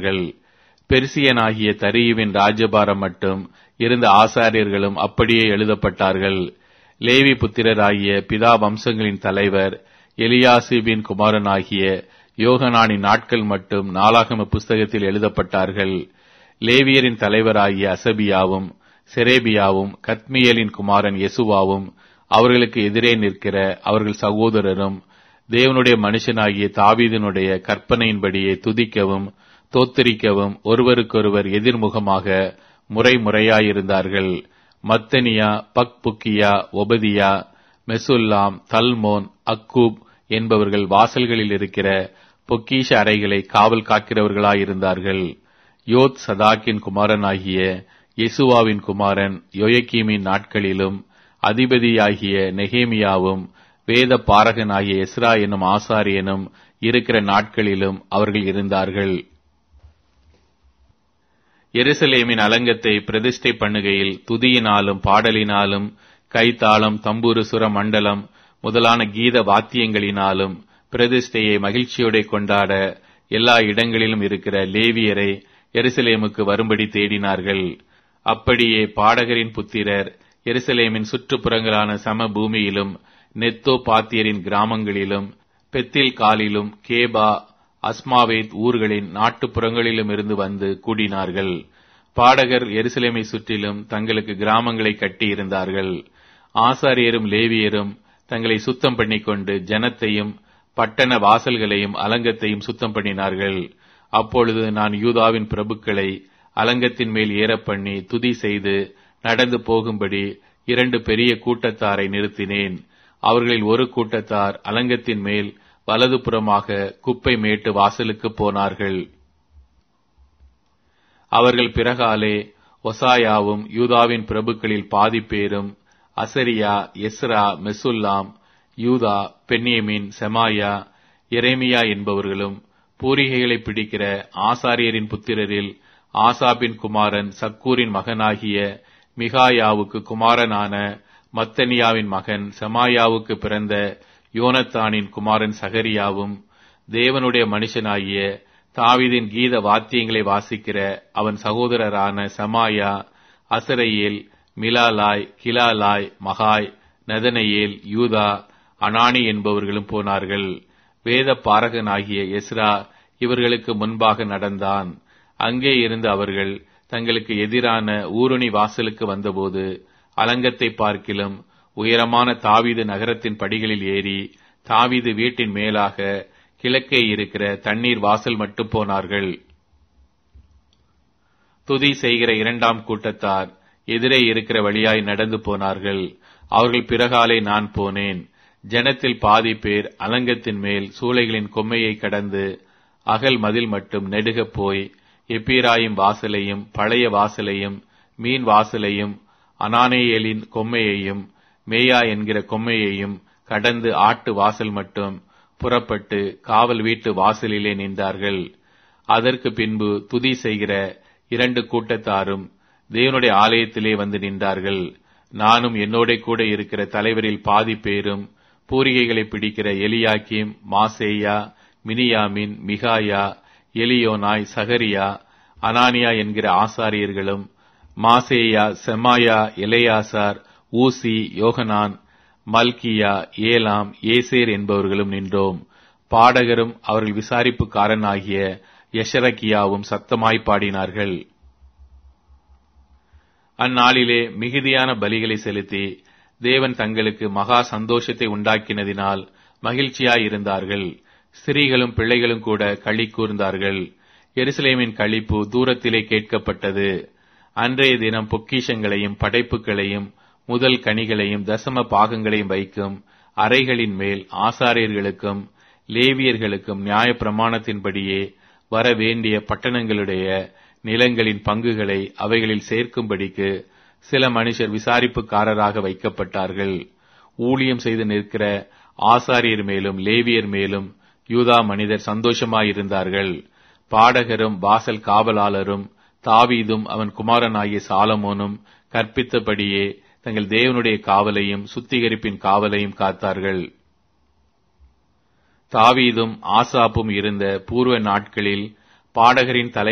எழுதினார்கள் பெர்சியனாகிய தரியுவின் ராஜபாரம் மட்டும் இருந்த ஆசாரியர்களும் அப்படியே எழுதப்பட்டார்கள் லேவி புத்திரராகிய பிதா வம்சங்களின் தலைவர் எலியாசிபின் குமாரனாகிய யோகனானின் நாட்கள் மட்டும் நாளாகம புஸ்தகத்தில் எழுதப்பட்டார்கள் லேவியரின் தலைவராகிய அசபியாவும் செரேபியாவும் கத்மியலின் குமாரன் யெசுவாவும் அவர்களுக்கு எதிரே நிற்கிற அவர்கள் சகோதரரும் தேவனுடைய மனுஷனாகிய தாவீதினுடைய கற்பனையின்படியே துதிக்கவும் தோத்தரிக்கவும் ஒருவருக்கொருவர் எதிர்முகமாக முறை முறையாயிருந்தார்கள் மத்தனியா பக்புக்கியா ஒபதியா மெசுல்லாம் தல்மோன் அக்கூப் என்பவர்கள் வாசல்களில் இருக்கிற பொக்கீஷ அறைகளை காவல் காக்கிறவர்களாயிருந்தார்கள் யோத் சதாக்கின் குமாரனாகிய யெசுவாவின் குமாரன் யோயக்கீமின் நாட்களிலும் அதிபதியாகிய நெகேமியாவும் வேத பாரகனாகிய எஸ்ரா என்னும் ஆசாரியனும் இருக்கிற நாட்களிலும் அவர்கள் இருந்தார்கள் எருசலேமின் அலங்கத்தை பிரதிஷ்டை பண்ணுகையில் துதியினாலும் பாடலினாலும் கைத்தாளம் தம்பூரு சுர மண்டலம் முதலான கீத வாத்தியங்களினாலும் பிரதிஷ்டையை மகிழ்ச்சியோட கொண்டாட எல்லா இடங்களிலும் இருக்கிற லேவியரை எருசலேமுக்கு வரும்படி தேடினார்கள் அப்படியே பாடகரின் புத்திரர் எருசலேமின் சுற்றுப்புறங்களான சம பூமியிலும் நெத்தோ பாத்தியரின் கிராமங்களிலும் பெத்தில் காலிலும் கேபா அஸ்மாவேத் ஊர்களின் நாட்டுப்புறங்களிலும் இருந்து வந்து கூடினார்கள் பாடகர் எருசலேமை சுற்றிலும் தங்களுக்கு கிராமங்களை கட்டியிருந்தார்கள் ஆசாரியரும் லேவியரும் தங்களை சுத்தம் பண்ணிக்கொண்டு ஜனத்தையும் பட்டண வாசல்களையும் அலங்கத்தையும் சுத்தம் பண்ணினார்கள் அப்பொழுது நான் யூதாவின் பிரபுக்களை அலங்கத்தின் மேல் ஏறப்பண்ணி துதி செய்து நடந்து போகும்படி இரண்டு பெரிய கூட்டத்தாரை நிறுத்தினேன் அவர்களில் ஒரு கூட்டத்தார் அலங்கத்தின் மேல் வலதுபுறமாக குப்பை மேட்டு வாசலுக்கு போனார்கள் அவர்கள் பிறகாலே ஒசாயாவும் யூதாவின் பிரபுக்களில் பாதி பேரும் அசரியா எஸ்ரா மெசுல்லாம் யூதா பென்யமின் செமாயா எரேமியா என்பவர்களும் பூரிகைகளை பிடிக்கிற ஆசாரியரின் புத்திரரில் ஆசாபின் குமாரன் சக்கூரின் மகனாகிய மிகாயாவுக்கு குமாரனான மத்தனியாவின் மகன் செமாயாவுக்கு பிறந்த யோனத்தானின் குமாரன் சகரியாவும் தேவனுடைய மனுஷனாகிய தாவிதின் கீத வாத்தியங்களை வாசிக்கிற அவன் சகோதரரான சமாயா அசரையேல் மிலாலாய் கிலாலாய் மகாய் நதனையேல் யூதா அனானி என்பவர்களும் போனார்கள் வேத பாரகனாகிய எஸ்ரா இவர்களுக்கு முன்பாக நடந்தான் அங்கே இருந்து அவர்கள் தங்களுக்கு எதிரான ஊருணி வாசலுக்கு வந்தபோது அலங்கத்தை பார்க்கிலும் உயரமான தாவீது நகரத்தின் படிகளில் ஏறி தாவீது வீட்டின் மேலாக கிழக்கே இருக்கிற தண்ணீர் வாசல் மட்டும் போனார்கள் துதி செய்கிற இரண்டாம் கூட்டத்தார் எதிரே இருக்கிற வழியாய் நடந்து போனார்கள் அவர்கள் பிறகாலே நான் போனேன் ஜனத்தில் பாதி பேர் அலங்கத்தின் மேல் சூளைகளின் கொம்மையை கடந்து அகல் மதில் மட்டும் நெடுகப் போய் எப்பிராயும் வாசலையும் பழைய வாசலையும் மீன் வாசலையும் அனானேயலின் கொம்மையையும் மேயா என்கிற கொம்மையையும் கடந்து ஆட்டு வாசல் மட்டும் புறப்பட்டு காவல் வீட்டு வாசலிலே நின்றார்கள் அதற்கு பின்பு துதி செய்கிற இரண்டு கூட்டத்தாரும் தேவனுடைய ஆலயத்திலே வந்து நின்றார்கள் நானும் என்னோட கூட இருக்கிற தலைவரில் பாதி பேரும் பூரிகைகளை பிடிக்கிற எலியாக்கிம் மாசேயா மினியாமின் மிகாயா எலியோனாய் சகரியா அனானியா என்கிற ஆசாரியர்களும் மாசேயா செமாயா எலையாசார் ஊசி யோகனான் மல்கியா ஏலாம் ஏசேர் என்பவர்களும் நின்றோம் பாடகரும் அவர்கள் விசாரிப்புக்காரனாகிய யஷரக்கியாவும் சத்தமாய் பாடினார்கள் அந்நாளிலே மிகுதியான பலிகளை செலுத்தி தேவன் தங்களுக்கு மகா சந்தோஷத்தை உண்டாக்கினதினால் மகிழ்ச்சியாயிருந்தார்கள் ஸ்திரீகளும் பிள்ளைகளும் கூட களி கூர்ந்தார்கள் எருசலேமின் களிப்பு தூரத்திலே கேட்கப்பட்டது அன்றைய தினம் பொக்கிஷங்களையும் படைப்புகளையும் முதல் கனிகளையும் தசம பாகங்களையும் வைக்கும் அறைகளின் மேல் ஆசாரியர்களுக்கும் லேவியர்களுக்கும் நியாய பிரமாணத்தின்படியே வர வேண்டிய பட்டணங்களுடைய நிலங்களின் பங்குகளை அவைகளில் சேர்க்கும்படிக்கு சில மனுஷர் விசாரிப்புக்காரராக வைக்கப்பட்டார்கள் ஊழியம் செய்து நிற்கிற ஆசாரியர் மேலும் லேவியர் மேலும் யூதா மனிதர் சந்தோஷமாயிருந்தார்கள் பாடகரும் வாசல் காவலாளரும் தாவீதும் அவன் குமாரனாகிய சாலமோனும் கற்பித்தபடியே தங்கள் தேவனுடைய காவலையும் சுத்திகரிப்பின் காவலையும் காத்தார்கள் தாவீதும் ஆசாப்பும் இருந்த பூர்வ நாட்களில் பாடகரின் தலை